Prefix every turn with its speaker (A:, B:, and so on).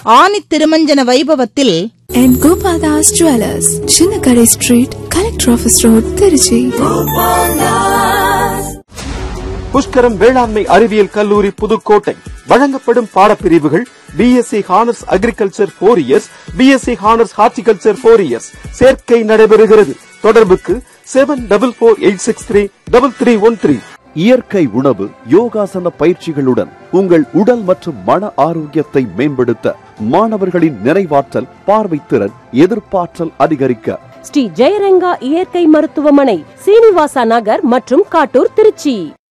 A: ஆனி திருமஞ்சன வைபவத்தில்
B: and Gopaldas Jewelers, Chinnakare Street, Collector Office Road, Tiruchi.
C: Pushkaram வேளாண்மை அறிவியல் கல்லூரி புதுக்கோட்டை வழங்கப்படும் பாடப்பிரிவுகள் BSc honours agriculture four years BSc honours horticulture four years சேர்க்கை நடைபெறுகிறது தொடர்புக்கு seven double four eight six three double three one three
D: இயற்கை உணவு யோகாசன பயிற்சிகளுடன் உங்கள் உடல் மற்றும் மன ஆரோக்கியத்தை மேம்படுத்த மாணவர்களின் நினைவாற்றல் பார்வைத்திறன் எதிர்ப்பாற்றல் அதிகரிக்க
E: ஸ்ரீ ஜெயரங்கா இயற்கை மருத்துவமனை சீனிவாசா நகர் மற்றும் காட்டூர் திருச்சி